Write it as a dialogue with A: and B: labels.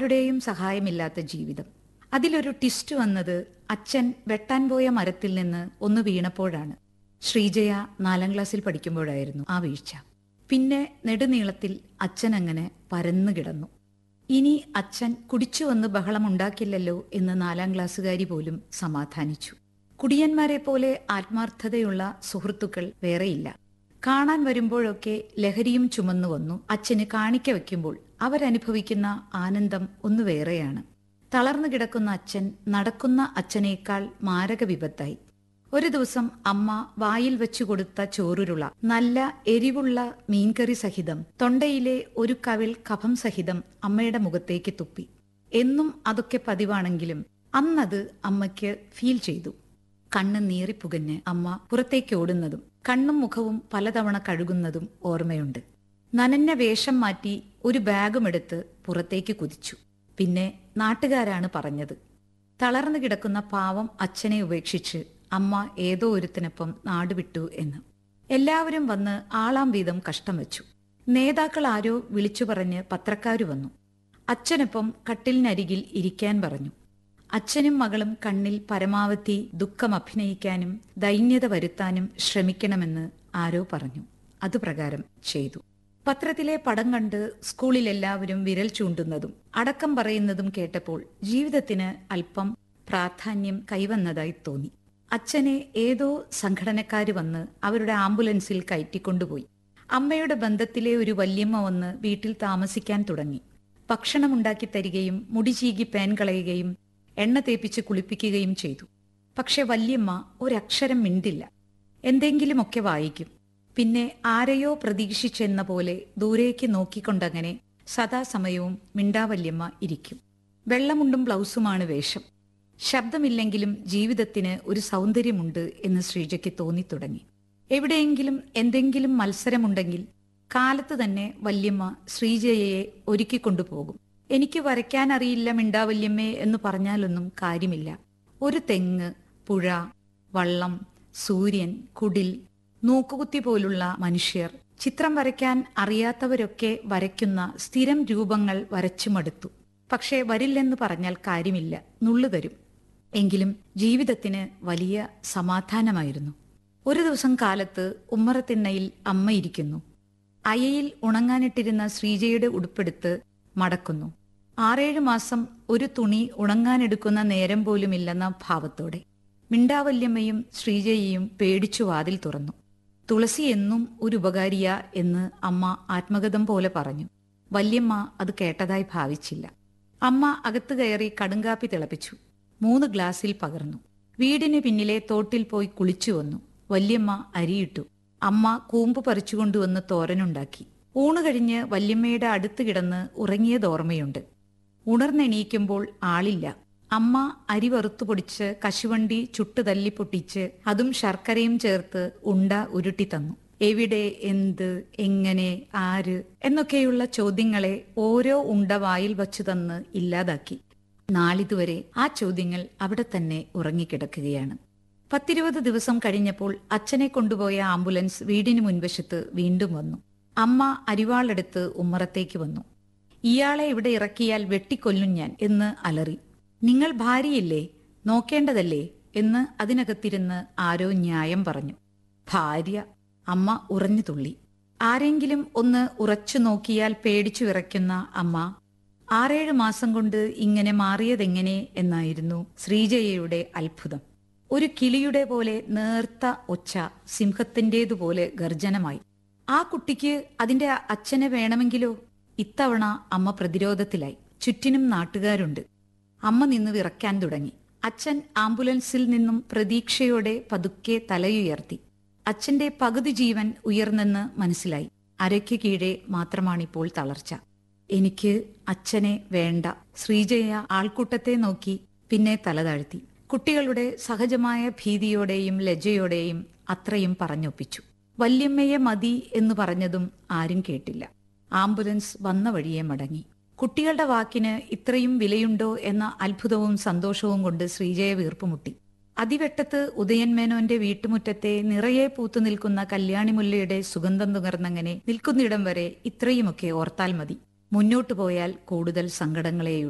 A: ആരുടെയും സഹായമില്ലാത്ത ജീവിതം അതിലൊരു ടിസ്റ്റ് വന്നത് അച്ഛൻ വെട്ടാൻ പോയ മരത്തിൽ നിന്ന് ഒന്ന് വീണപ്പോഴാണ് ശ്രീജയ നാലാം ക്ലാസ്സിൽ പഠിക്കുമ്പോഴായിരുന്നു ആ വീഴ്ച പിന്നെ നെടുനീളത്തിൽ അച്ഛൻ അങ്ങനെ പരന്നു കിടന്നു ഇനി അച്ഛൻ കുടിച്ചു വന്ന് ബഹളമുണ്ടാക്കില്ലല്ലോ എന്ന് നാലാം ക്ലാസ്സുകാരി പോലും സമാധാനിച്ചു കുടിയന്മാരെ പോലെ ആത്മാർത്ഥതയുള്ള സുഹൃത്തുക്കൾ വേറെയില്ല കാണാൻ വരുമ്പോഴൊക്കെ ലഹരിയും ചുമന്നു വന്നു അച്ഛന് കാണിക്ക വയ്ക്കുമ്പോൾ അവരനുഭവിക്കുന്ന ആനന്ദം ഒന്ന് വേറെയാണ് തളർന്നു കിടക്കുന്ന അച്ഛൻ നടക്കുന്ന അച്ഛനേക്കാൾ മാരക വിപത്തായി ഒരു ദിവസം അമ്മ വായിൽ വെച്ചു കൊടുത്ത ചോറുരുള നല്ല എരിവുള്ള മീൻകറി സഹിതം തൊണ്ടയിലെ ഒരു കവിൾ കഫം സഹിതം അമ്മയുടെ മുഖത്തേക്ക് തുപ്പി എന്നും അതൊക്കെ പതിവാണെങ്കിലും അന്നത് അമ്മയ്ക്ക് ഫീൽ ചെയ്തു കണ്ണ് നീറിപ്പുകഞ്ഞ് അമ്മ പുറത്തേക്ക് ഓടുന്നതും കണ്ണും മുഖവും പലതവണ കഴുകുന്നതും ഓർമ്മയുണ്ട് നനഞ്ഞ വേഷം മാറ്റി ഒരു ബാഗുമെടുത്ത് പുറത്തേക്ക് കുതിച്ചു പിന്നെ നാട്ടുകാരാണ് പറഞ്ഞത് തളർന്നു കിടക്കുന്ന പാവം അച്ഛനെ ഉപേക്ഷിച്ച് അമ്മ ഏതോ ഒരുത്തിനൊപ്പം നാടുവിട്ടു എന്ന് എല്ലാവരും വന്ന് ആളാം വീതം കഷ്ടം വെച്ചു നേതാക്കൾ ആരോ വിളിച്ചു പറഞ്ഞ് പത്രക്കാരു വന്നു അച്ഛനൊപ്പം കട്ടിലിനരികിൽ ഇരിക്കാൻ പറഞ്ഞു അച്ഛനും മകളും കണ്ണിൽ പരമാവധി ദുഃഖം അഭിനയിക്കാനും ദൈന്യത വരുത്താനും ശ്രമിക്കണമെന്ന് ആരോ പറഞ്ഞു അതുപ്രകാരം ചെയ്തു പത്രത്തിലെ പടം കണ്ട് സ്കൂളിൽ എല്ലാവരും വിരൽ ചൂണ്ടുന്നതും അടക്കം പറയുന്നതും കേട്ടപ്പോൾ ജീവിതത്തിന് അല്പം പ്രാധാന്യം കൈവന്നതായി തോന്നി അച്ഛനെ ഏതോ സംഘടനക്കാര് വന്ന് അവരുടെ ആംബുലൻസിൽ കയറ്റിക്കൊണ്ടുപോയി അമ്മയുടെ ബന്ധത്തിലെ ഒരു വല്യമ്മ വന്ന് വീട്ടിൽ താമസിക്കാൻ തുടങ്ങി ഭക്ഷണമുണ്ടാക്കി തരികയും മുടി ചീകി പേൻ കളയുകയും എണ്ണ തേപ്പിച്ച് കുളിപ്പിക്കുകയും ചെയ്തു പക്ഷെ വല്യമ്മ ഒരക്ഷരം മിണ്ടില്ല എന്തെങ്കിലുമൊക്കെ വായിക്കും പിന്നെ ആരെയോ പ്രതീക്ഷിച്ചെന്ന പോലെ ദൂരേക്ക് നോക്കിക്കൊണ്ടങ്ങനെ സദാസമയവും മിണ്ടാവല്യമ്മ ഇരിക്കും വെള്ളമുണ്ടും ബ്ലൗസുമാണ് വേഷം ശബ്ദമില്ലെങ്കിലും ജീവിതത്തിന് ഒരു സൗന്ദര്യമുണ്ട് എന്ന് ശ്രീജയ്ക്ക് തോന്നിത്തുടങ്ങി എവിടെയെങ്കിലും എന്തെങ്കിലും മത്സരമുണ്ടെങ്കിൽ കാലത്ത് തന്നെ വല്യമ്മ ശ്രീജയയെ ഒരുക്കിക്കൊണ്ടുപോകും എനിക്ക് വരയ്ക്കാൻ അറിയില്ല മിണ്ടാവല്യമ്മേ എന്ന് പറഞ്ഞാലൊന്നും കാര്യമില്ല ഒരു തെങ്ങ് പുഴ വള്ളം സൂര്യൻ കുടിൽ നോക്കുകുത്തി പോലുള്ള മനുഷ്യർ ചിത്രം വരയ്ക്കാൻ അറിയാത്തവരൊക്കെ വരയ്ക്കുന്ന സ്ഥിരം രൂപങ്ങൾ വരച്ചു മടുത്തു പക്ഷേ വരില്ലെന്ന് പറഞ്ഞാൽ കാര്യമില്ല നുള്ളു തരും എങ്കിലും ജീവിതത്തിന് വലിയ സമാധാനമായിരുന്നു ഒരു ദിവസം കാലത്ത് ഉമ്മറത്തിണ്ണയിൽ അമ്മ ഇരിക്കുന്നു അയയിൽ ഉണങ്ങാനിട്ടിരുന്ന ശ്രീജയുടെ ഉടുപ്പെടുത്ത് മടക്കുന്നു ആറേഴ് മാസം ഒരു തുണി ഉണങ്ങാനെടുക്കുന്ന നേരം പോലുമില്ലെന്ന ഭാവത്തോടെ മിണ്ടാവല്യമ്മയും ശ്രീജയയും പേടിച്ചു വാതിൽ തുറന്നു തുളസി എന്നും ഒരു ഉപകാരിയ എന്ന് അമ്മ ആത്മഗതം പോലെ പറഞ്ഞു വല്യമ്മ അത് കേട്ടതായി ഭാവിച്ചില്ല അമ്മ അകത്തു കയറി കടുങ്കാപ്പി തിളപ്പിച്ചു മൂന്ന് ഗ്ലാസ്സിൽ പകർന്നു വീടിന് പിന്നിലെ തോട്ടിൽ പോയി കുളിച്ചു വന്നു വല്യമ്മ അരിയിട്ടു അമ്മ കൂമ്പ് പറിച്ചുകൊണ്ടുവന്ന് തോരനുണ്ടാക്കി ഊണ് കഴിഞ്ഞ് വല്യമ്മയുടെ അടുത്ത് കിടന്ന് ഉറങ്ങിയത് ഓർമ്മയുണ്ട് ഉണർന്നെണീക്കുമ്പോൾ ആളില്ല അമ്മ അരി വറുത്തു പൊടിച്ച് കശുവണ്ടി ചുട്ടു തല്ലി പൊട്ടിച്ച് അതും ശർക്കരയും ചേർത്ത് ഉണ്ട ഉരുട്ടി തന്നു എവിടെ എന്ത് എങ്ങനെ ആര് എന്നൊക്കെയുള്ള ചോദ്യങ്ങളെ ഓരോ ഉണ്ട വായിൽ വച്ചു തന്ന് ഇല്ലാതാക്കി നാളിതുവരെ ആ ചോദ്യങ്ങൾ അവിടെ തന്നെ ഉറങ്ങിക്കിടക്കുകയാണ് പത്തിരുപത് ദിവസം കഴിഞ്ഞപ്പോൾ അച്ഛനെ കൊണ്ടുപോയ ആംബുലൻസ് വീടിന് മുൻവശത്ത് വീണ്ടും വന്നു അമ്മ അരിവാളെടുത്ത് ഉമ്മറത്തേക്ക് വന്നു ഇയാളെ ഇവിടെ ഇറക്കിയാൽ വെട്ടിക്കൊല്ലും ഞാൻ എന്ന് അലറി നിങ്ങൾ ഭാര്യയില്ലേ നോക്കേണ്ടതല്ലേ എന്ന് അതിനകത്തിരുന്ന് ആരോ ന്യായം പറഞ്ഞു ഭാര്യ അമ്മ ഉറഞ്ഞു തുള്ളി ആരെങ്കിലും ഒന്ന് ഉറച്ചു നോക്കിയാൽ പേടിച്ചു വിറയ്ക്കുന്ന അമ്മ ആറേഴ് മാസം കൊണ്ട് ഇങ്ങനെ മാറിയതെങ്ങനെ എന്നായിരുന്നു ശ്രീജയയുടെ അത്ഭുതം ഒരു കിളിയുടെ പോലെ നേർത്ത ഒച്ച സിംഹത്തിന്റേതുപോലെ ഗർജനമായി ആ കുട്ടിക്ക് അതിന്റെ അച്ഛനെ വേണമെങ്കിലോ ഇത്തവണ അമ്മ പ്രതിരോധത്തിലായി ചുറ്റിനും നാട്ടുകാരുണ്ട് അമ്മ നിന്ന് വിറക്കാൻ തുടങ്ങി അച്ഛൻ ആംബുലൻസിൽ നിന്നും പ്രതീക്ഷയോടെ പതുക്കെ തലയുയർത്തി അച്ഛന്റെ പകുതി ജീവൻ ഉയർന്നെന്ന് മനസ്സിലായി അരയ്ക്ക് കീഴെ മാത്രമാണിപ്പോൾ തളർച്ച എനിക്ക് അച്ഛനെ വേണ്ട ശ്രീജയ ആൾക്കൂട്ടത്തെ നോക്കി പിന്നെ തലതാഴ്ത്തി കുട്ടികളുടെ സഹജമായ ഭീതിയോടെയും ലജ്ജയോടെയും അത്രയും പറഞ്ഞൊപ്പിച്ചു വല്യമ്മയെ മതി എന്ന് പറഞ്ഞതും ആരും കേട്ടില്ല ആംബുലൻസ് വന്ന വഴിയെ മടങ്ങി കുട്ടികളുടെ വാക്കിന് ഇത്രയും വിലയുണ്ടോ എന്ന അത്ഭുതവും സന്തോഷവും കൊണ്ട് ശ്രീജയ വീർപ്പുമുട്ടി അതിവെട്ടത്ത് ഉദയൻ മേനോന്റെ വീട്ടുമുറ്റത്തെ നിറയെ പൂത്തു നിൽക്കുന്ന കല്യാണിമുല്ലയുടെ സുഗന്ധം നുകർന്നങ്ങനെ നിൽക്കുന്നിടം വരെ ഇത്രയുമൊക്കെ ഓർത്താൽ മതി മുന്നോട്ടു പോയാൽ കൂടുതൽ സങ്കടങ്ങളെയുള്ളൂ